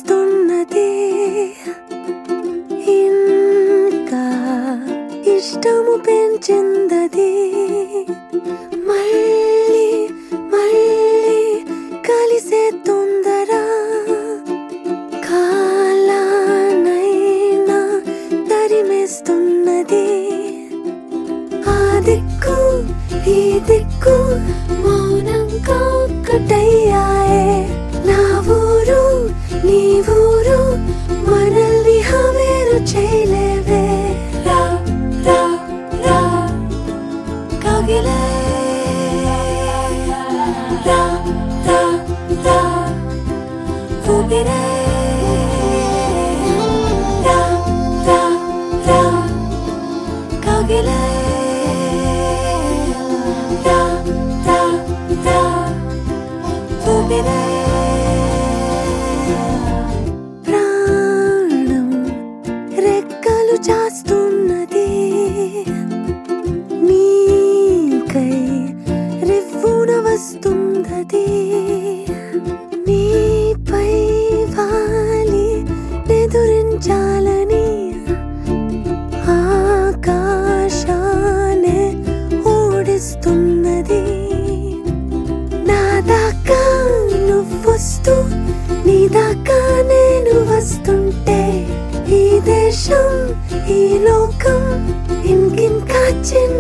చేస్తున్నది ఇంకా ఇష్టము పెంచిందది మళ్ళీ మళ్ళీ కలిసే తొందర కాలానైనా తరిమేస్తున్నది ఆ దిక్కు ఈ దిక్కు మౌనంగా ఒక్కటయ్యాయే నా ఊరు నీ ఊరు మనల్ని హవేరు చేయలేవే రా రా రా కగిలే రా రా రా ఊపిరే రా రా రా కగిలే రా రా రా ఊపిరే ప్రాణం రెక్కలు చాస్తున్నది నీకై రివ్వున వస్తుందది నీపై వాలి ఎదురించాలని ఆకాశానే ఓడిస్తున్నది నా దాకా నువ్వొస్తూ నీ దాకా నేను వస్తుంటే ఈ దేశం ఈ లోకం ఇంకింకా చిన్న